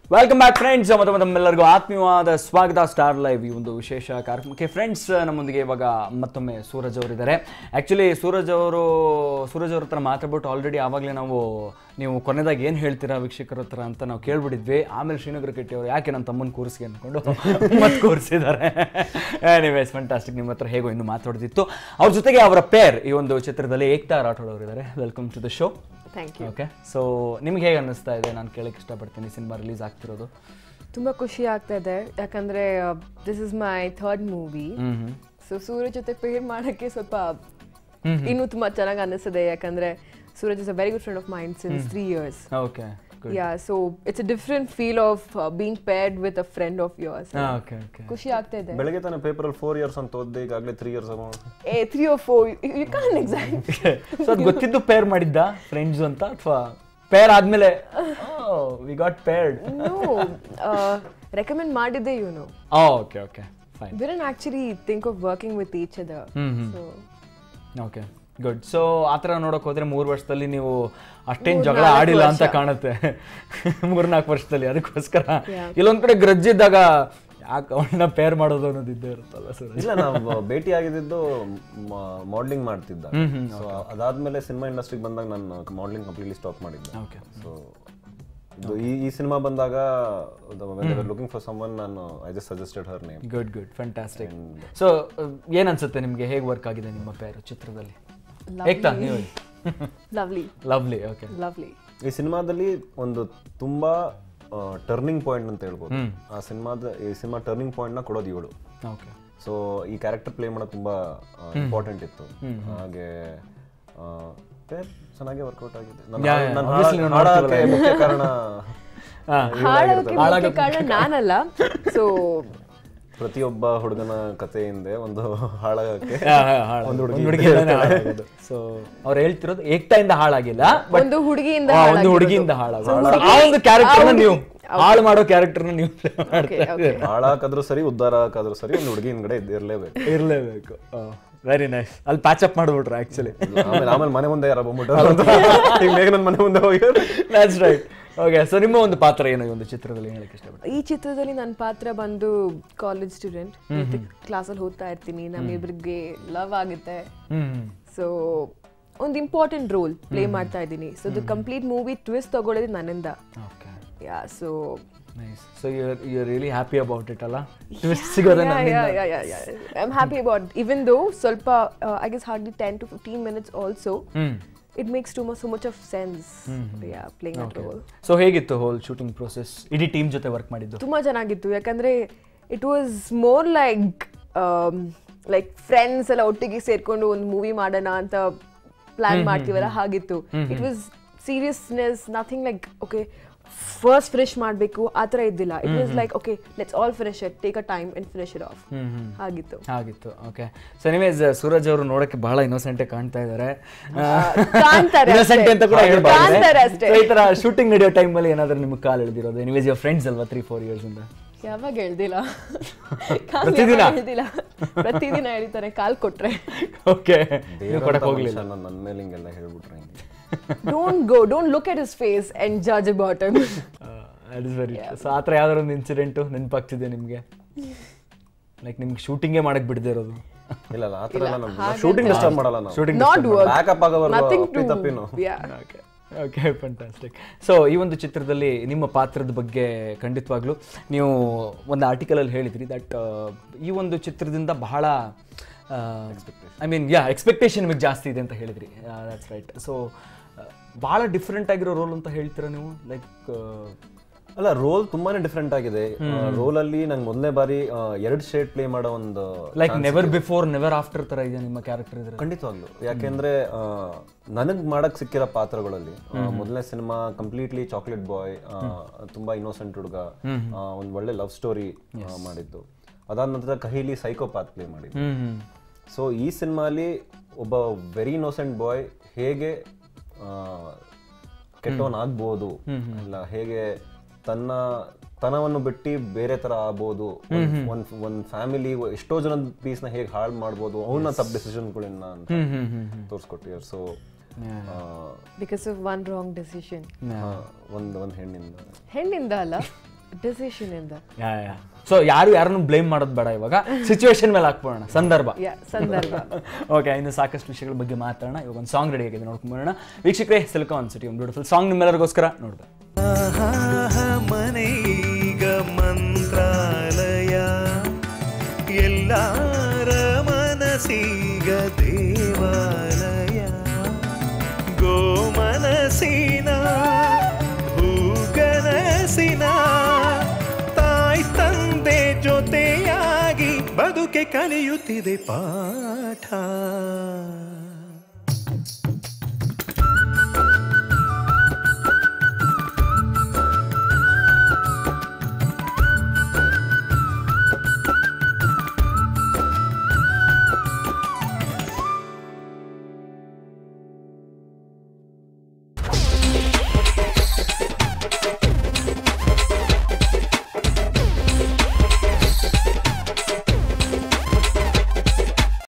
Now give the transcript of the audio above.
Welcome back friends ಮತ್ತು ತಮ್ಮೆಲ್ಲರಿಗೂ ಆತ್ಮೀಯವಾದ ಸ್ವಾಗತ ಸ್ಟಾರ್ ಲೈವ್ ಈ ಒಂದು ವಿಶೇಷ ಕಾರ್ಯಕ್ರಮಕ್ಕೆ ಫ್ರೆಂಡ್ಸ್ ನಮ್ಮೊಂದಿಗೆ ಇವಾಗ ಮತ್ತೊಮ್ಮೆ ಸೂರಜ್ ಅವರಿದ್ದಾರೆ ಆ್ಯಕ್ಚುಲಿ ಸೂರಜ್ ಅವರು ಸೂರಜ್ ಅವ್ರ ಹತ್ರ ಮಾತಾಡ್ಬಿಟ್ಟು ಆಲ್ರೆಡಿ ಆವಾಗಲೇ ನಾವು ನೀವು ಕೊನೆದಾಗ ಏನು ಹೇಳ್ತೀರಾ ವೀಕ್ಷಕರ ಹತ್ರ ಅಂತ ನಾವು ಕೇಳ್ಬಿಟ್ಟಿದ್ವಿ ಆಮೇಲೆ ಶ್ರೀನಗರ ಕೆಟ್ಟಿ ಅವರು ಯಾಕೆ ನನ್ನ ತಮ್ಮನ ಕೂರಿಸಿ ಅಂದ್ಕೊಂಡು ಮತ್ತೆ ಕೂರಿಸಿದ್ದಾರೆ ಎನಿವೇಸ್ ಫಂಟಾಸ್ಟಿಕ್ ನಿಮ್ಮ ಹತ್ರ ಹೇಗೋ ಇನ್ನು ಮಾತಾಡೋದಿತ್ತು ಅವ್ರ ಜೊತೆಗೆ ಅವರ ಪೇರ್ ಈ ಒಂದು ಚಿತ್ರದಲ್ಲಿ ಏಕ್ತಾ ರಾಠೋಡ್ ಅವರಿದ್ದಾರೆ welcome to the show thank you okay so ನಿಮ್ಗೆ ಹೇಗೆ ಅನ್ನಿಸ್ತಾ ಇದೆ ನಾನು ಕೇಳಕ್ಕೆ ಇಷ್ಟಪಡ್ತೀನಿ ಸಿನಿಮಾ ರಿಲೀಸ್ ಆಗ್ತಿರೋದು ತುಂಬ ಖುಷಿ ಆಗ್ತಾ ಇದೆ ಯಾಕಂದ್ರೆ this is my third movie hmm so Suraj ಜೊತೆ ಪೇರ್ ಮಾಡೋಕ್ಕೆ ಸ್ವಲ್ಪ ಇನ್ನೂ ತುಂಬ ಚೆನ್ನಾಗಿ ಅನ್ನಿಸ್ತದೆ ಯಾಕಂದ್ರೆ Suraj is a very good friend of mind since three years okay yeah so it's a different feel of being paired with a friend of yours okay okay ಖುಷಿ ಆಗ್ತಾ ಇದೆ ಬೆಳಗ್ಗೆ ತಾನೇ ಪೇಪರಲ್ಲಿ ಫೋರ್ ಇಯರ್ಸ್ ಅಂತ ಓದಿದೆ ಈಗಾಗಲೇ three years ah three or four you can exact so ಅದು ಗೊತ್ತಿದ್ದು ಪೇರ್ ಮಾಡಿದ್ದ ಫ್ರೆಂಡ್ಸ್ ಅಂತ ಅಥವಾ ಪೇರ್ ಆದ್ಮೇಲೆ we got paired no recommend ಮಾಡಿದ್ದೆ ಇವನು okay okay fine we done actually think of working with each other so okay good so ಆ ಥರ ನೋಡೋಕೆ ಹೋದ್ರೆ ಮೂರು ವರ್ಷದಲ್ಲಿ ನೀವು ಅಷ್ಟೇನು ಜಗಳ ಆಡಿಲ್ಲ ಅಂತ ಕಾಣುತ್ತೆ ಮೂರ್ನಾಲ್ಕು ವರ್ಷದಲ್ಲಿ ಅದಕ್ಕೋಸ್ಕರ ಇಲ್ಲೊಂದ್ ಕಡೆ ಗ್ರಜ್ ಇದ್ದಾಗ ಯಾಕೆ ಅವನ್ನ ಪೇರ್ ಮಾಡೋದು ಅನ್ನೋದು ಇದ್ದೇ ಇರುತ್ತಲ್ಲ ಸರ್ ಇಲ್ಲ ನಾವು ಭೇಟಿ ಆಗಿದ್ದು ಮಾಡಲಿಂಗ್ ಮಾಡ್ತಿದ್ದ ಸೊ ಅದಾದ್ಮೇಲೆ ಸಿನಿಮಾ ಇಂಡಸ್ಟ್ರಿಗೆ ಬಂದಾಗ ನಾನು ಮಾಡಲಿಂಗ್ ಕಂಪ್ಲೀಟ್ಲಿ ಸ್ಟಾಪ್ ಮಾಡಿದ್ದೆ ಓಕೆ ಸೊ ಇದು ಈ ಈ ಸಿನಿಮಾ ಬಂದಾಗ ಲುಕಿಂಗ್ ಫಾರ್ ಸಮ್ಮನ್ ನಾನು I just suggested her name good good fantastic so ಏನ್ ಅನ್ಸುತ್ತೆ ನಿಮ್ಗೆ ಹೇಗೆ ವರ್ಕ್ ಆಗಿದೆ ನಿಮ್ಮ ಪೇರು ಚಿತ್ರದಲ್ಲಿ ಹೇಗ್ತಾ ನೀವು ಲವ್ಲಿ ಲವ್ಲಿ ಓಕೆ ಲವ್ಲಿ ಈ ಸಿನಿಮಾದಲ್ಲಿ ಒಂದು ತುಂಬಾ ಟರ್ನಿಂಗ್ ಪಾಯಿಂಟ್ ಅಂತ ಹೇಳ್ಬೋದು ಆ ಸಿನಿಮಾದ ಈ ಸಿನಿಮಾ ಟರ್ನಿಂಗ್ ಪಾಯಿಂಟ್ ನ ಕೊಡೋದು ಇವಳು ಓಕೆ ಸೊ ಈ ಕ್ಯಾರೆಕ್ಟರ್ ಪ್ಲೇ ಮಾಡೋದು ತುಂಬಾ ಇಂಪಾರ್ಟೆಂಟ್ ಇತ್ತು ಹಾಗೆ ಆ, ಪೇರ್ ಚೆನ್ನಾಗಿ ವರ್ಕೌಟ್ ಆಗಿದೆ ನನ್ನ Yeah, ಹಾಡ್- yeah, ನನ್ನ obviously ಹಾಡ್- ನಾವು ಹಾಡೋಕೆ ಮುಖ್ಯ ಕಾರಣ ಹಾಡೋಕೆ ಮುಖ್ಯ ಕಾರಣ ನಾನಲ್ಲ ಸೊ ಪ್ರತಿಯೊಬ್ಬ ಹುಡುಗನ ಕಥೆ ಹಿಂದೆ ಒಂದು ಹಾಳಾಗಕ್ಕೆ ಒಂದು ಹುಡುಗಿ ಸೊ ಅವ್ರು ಹೇಳ್ತಿರೋದು ಏಕ್ತಾಯಿಂದ ಹಾಳಾಗಿಲ್ಲ ಬಟ್ ಒಂದು ಹುಡುಗಿಯಿಂದ ಒಂದು ಹುಡುಗಿಯಿಂದ ಹಾಳಾಗ ಆ ಒಂದು ಕ್ಯಾರೆಕ್ಟರ್ನ ನೀವು ಹಾಳು ಮಾಡೋ ಕ್ಯಾರೆಕ್ಟರ್ನ ನೀವು ಓಕೆ ಓಕೆ ಹಾಳಾಕಾದ್ರೂ ಸರಿ ಉದ್ಧಾರ ಹಾಕಾದ್ರೂ ಸರಿ ಒಂದು ಹುಡುಗಿ ಹಿಂದ್ಗಡೆ ಇದ್ದೇ ಇರ್ಲೇಬೇಕು ಇರಲೇಬೇಕು ವೆರಿ ನೈಸ್ ಅಲ್ಲಿ ಪ್ಯಾಚಪ್ ಮಾಡ್ಬಿಟ್ರು ಆಕ್ಚುಲಿ ಆಮೇಲೆ ಆಮೇಲೆ ಮನೆ ಮುಂದೆ ಯಾರೋ ಬಂದ್ಬಿಟ್ಟು ಈಗ ಬೇಗ ನನ್ನ ಮನೆ ಮುಂದೆ ಹೋಗಿ ದ್ಯಾಟ್ಸ್ ರೈಟ್ ಓಕೆ ಸೊ ನಿಮ್ಮ ಒಂದು ಪಾತ್ರ ಏನು ಈ ಒಂದು ಚಿತ್ರದಲ್ಲಿ ಹೇಳಕ್ಕೆ ಇಷ್ಟಪಡ್ತೀನಿ ಈ ಚಿತ್ರದಲ್ಲಿ ನನ್ನ ಪಾತ್ರ ಬಂದು ಕಾಲೇಜ್ ಸ್ಟೂಡೆಂಟ್ ಕ್ಲಾಸಲ್ಲಿ ಓದ್ತಾ ಇರ್ತೀನಿ ನಮ್ಮಿಬ್ರಿಗೆ ಲವ್ ಆಗುತ್ತೆ ಹ್ಮ್ ಸೊ ಒಂದು ಇಂಪಾರ್ಟೆಂಟ್ ರೋಲ್ ಪ್ಲೇ ಮಾಡ್ತಾ ಇದ್ದೀನಿ so the complete movie twist ತಗೊಳ್ಳೋದು ನನ್ನಿಂದ okay yeah so nice so you you really happy about it ಅಲ್ಲ ಟ್ವಿಸ್ಟ್ ಸಿಗೋದೇ ನನ್ನಿಂದ I am happy about even though ಸ್ವಲ್ಪ I guess hardly ten to fifteen minutes also hmm it makes too much so much of sense yeah playing at role so ಹೇಗಿತ್ತು whole shooting process ಇಡೀ team ಜೊತೆ work ಮಾಡಿದ್ದು ತುಂಬ ಚೆನ್ನಾಗಿತ್ತು ಯಾಕಂದ್ರೆ it was more like like friends ಎಲ್ಲ ಒಟ್ಟಿಗೆ ಸೇರ್ಕೊಂಡು ಒಂದು ಮೂವಿ ಮಾಡೋಣ ಅಂತ ಪ್ಲಾನ್ ಮಾಡ್ತೀವಲ್ಲ ಹಾಗಿತ್ತು it was seriousness nothing like okay first finish ಮಾಡಬೇಕು ಆ ಥರ ಇದ್ದಿಲ್ಲ it was like okay let's all finish it take a time and finish it off ಹಾಗಿತ್ತು ಆಗಿತ್ತು ಓಕೆ ಸೊ ಎನಿವೇಸ್ ಸೂರಜ್ ಅವರು ನೋಡಕ್ಕೆ ಬಹಳ ಇನ್ನೋಸೆಂಟ್ ಕಾಣ್ತಾ ಇದ್ದಾರೆ ಕಾಣ್ತಾರೆ ಇನ್ನೋಸೆಂಟ್ ಅಷ್ಟೇ. ಅಂತ ಕೂಡ ಹೇಳ್ಬಾರ್ದು. ಕಾಣ್ತಾರೆ ಅಷ್ಟೇ. So, ಈ ತರ ಶೂಟಿಂಗ್ ನಡೆಯೋ ಟೈಮ್ ಅಲ್ಲಿ ಏನಾದ್ರು ನಿಮ್ಗೆ ಕಾಲ್ ಎಳ್ದಿರೋದು ಎನಿವೇಸ್ ಯುವರ್ ಫ್ರೆಂಡ್ಸ್ ಅಲ್ವಾ ತ್ರೀ ಫೋರ್ ಇಯರ್ಸ್ ಇಂದ ಯಾವಾಗ ಹೇಳ್ದಿಲ್ಲ ಪ್ರತಿದಿನ? ಹೇಳ್ದಿಲ್ಲ ಪ್ರತಿದಿನ ಹೇಳ್ತಾರೆ ಕಾಲ್ ಕೊಟ್ರೆ ಓಕೆ ನೀವು ಕೊಡಕ್ ಹೋಗ್ಲಿಲ್ಲ ನನ್ನ ಮೇಲೆ ಹಿಂಗೆಲ್ಲ ಹೇಳ್ಬಿಟ್ರೆ ಹಿಂಗೆ don't go don't look at his face and judge about him that is very so ಆ ಥರ ಯಾವ್ದಾದ್ರು ಒಂದು ಇನ್ಸಿಡೆಂಟು ನೆನಪಾಗ್ತಿದೆ ನಿಮಗೆ ಲೈಕ್ ನಿಮ್ಗೆ ಶೂಟಿಂಗೇ ಮಾಡಕ್ ಬಿಡದೇ ಇರೋದು ಇಲ್ಲ ಇಲ್ಲ ಆ ಥರ ಎಲ್ಲ ನಾವು ಶೂಟಿಂಗ್ ಡಿಸ್ಟರ್ಬ್ ಮಾಡಲ್ಲ ನಾವು ಶೂಟಿಂಗ್ ನಾಟ್ ವರ್ಕ್ ಬ್ಯಾಕಪ್ ಆಗೋವರೆಗೂ ನಥಿಂಗ್ ಟು ಅಪ್ಪಿ ತಪ್ಪಿನು yeah okay okay fantastic so ಈ ಒಂದು ಚಿತ್ರದಲ್ಲಿ ನಿಮ್ಮ ಪಾತ್ರದ ಬಗ್ಗೆ ಖಂಡಿತವಾಗ್ಲೂ ನೀವು ಒಂದು ಆರ್ಟಿಕಲಲ್ಲಿ ಹೇಳಿದ್ರಿ ದಟ್ ಈ ಒಂದು ಚಿತ್ರದಿಂದ ಬಹಳ ಐ ಮೀನ್ ಯಾ ಎಕ್ಸ್ಪೆಕ್ಟೇಷನ್ ನಿಮಗೆ ಜಾಸ್ತಿ ಇದೆ ಅಂತ ಹೇಳಿದ್ರಿ ದಟ್ಸ್ ರೈಟ್ ಸೊ ಭಾಳ ಡಿಫ್ರೆಂಟ್ ಆಗಿರೋ ರೋಲ್ ಅಂತ ಹೇಳ್ತೀರಾ ನೀವು ಲೈಕ್ ಅಲ್ಲ ರೋಲ್ ತುಂಬಾನೇ ಡಿಫ್ರೆಂಟ್ ಆಗಿದೆ ರೋಲ್ ಅಲ್ಲಿ ನಂಗೆ ಮೊದಲನೇ ಬಾರಿ ಎರಡು ಶೇಡ್ ಪ್ಲೇ ಮಾಡೋ ಒಂದು like never before never after ಥರ ಇದೆ ನಿಮ್ಮ ಕ್ಯಾರೆಕ್ಟರ್ ಇದ್ರೆ ಖಂಡಿತವಾಗ್ಲು ಯಾಕೆಂದ್ರೆ ನನಗ್ ಮಾಡಕ್ ಸಿಕ್ಕಿರೋ ಪಾತ್ರಗಳಲ್ಲಿ ಮೊದಲನೇ ಸಿನಿಮಾ ಕಂಪ್ಲೀಟ್ಲಿ ಚಾಕ್ಲೇಟ್ ಬಾಯ್ ತುಂಬಾ ಇನ್ನೋಸೆಂಟ್ ಹುಡುಗ ಆ, ಒಂದ್ ಒಳ್ಳೆ ಲವ್ ಸ್ಟೋರಿ ಮಾಡಿದ್ದು ಅದಾದ ನಂತರ ಕಹಿಲಿ ಸೈಕೋಪಾತ್ ಪ್ಲೇ ಮಾಡಿದ್ದು ಹ್ಞೂ ಹ್ಞೂ ಸೊ ಈ ಸಿನಿಮಾಲಿ ಒಬ್ಬ ವೆರಿ ಇನ್ನೋಸೆಂಟ್ ಬಾಯ್ ಹೇಗೆ ಕೆಟ್ಟವನ್ ಆಗ್ಬೋದು ಇಲ್ಲ ಹೇಗೆ ತನ್ನ ತನವನ್ನು ಬಿಟ್ಟು ಬೇರೆ ತರ ಆಗ್ಬೋದು ಒಂದ್ ಒಂದ್ ಫ್ಯಾಮಿಲಿ ಎಷ್ಟೋ ಜನದ ಪೀಸ್ ನ ಹೇಗೆ ಹಾಳು ಮಾಡ್ಬೋದು ಅವನ್ನ ತಪ್ಪು ಡಿಸಿಷನ್ಗಳನ್ನ ಅಂತ ತೋರಿಸ್ಕೊಟ್ಟಿದ್ದಾರೆ so because of one wrong decision ಒಂದ್ ಒಂದ್ ಹೆಣ್ಣಿಂದ ಹೆಣ್ಣಿಂದ ಅಲ್ಲ ಡಿಸಿಷನ್ ಇಂದ ಸೊ ಯಾರು ಯಾರನ್ನು ಬ್ಲೇಮ್ ಮಾಡೋದು ಬೇಡ ಇವಾಗ ಸಿಚುವೇಶನ್ ಮೇಲೆ ಹಾಕ್ಬೋಣ ಸಂದರ್ಭ ಯಾ ಸಂದರ್ಭ ಓಕೆ ಇನ್ನು ಸಾಕಷ್ಟು ವಿಷಯಗಳ ಬಗ್ಗೆ ಮಾತಾಡೋಣ ಇವಾಗ ಒಂದು ಸಾಂಗ್ ರೆಡಿ ಆಗಿದೆ ನೋಡ್ಕೊಂಬರೋಣ ವೀಕ್ಷಕರೇ ಸಿಲಿಕಾನ್ ಸಿಟಿ ಒಂದು ಬ್ಯೂಟಿಫುಲ್ ಸಾಂಗ್ ನಿಮ್ಮೆಲ್ಲರಿಗೋಸ್ಕರ ನೋಡ್ಬೇಕು ಮನೆಗ ಮಂತ್ರಾಲಯ ಎಲ್ಲಾರ ಮನಸ್ಸೀಗ ದೇವಾಲಯ ಗೋಮನಸಿನ ಹೂಗನಸಿನ ತಾಯಿ ತಂದೆ ಜೊತೆಯಾಗಿ ಬದುಕೆ ಕಲಿಯುತ್ತಿದೆ ಪಾಠ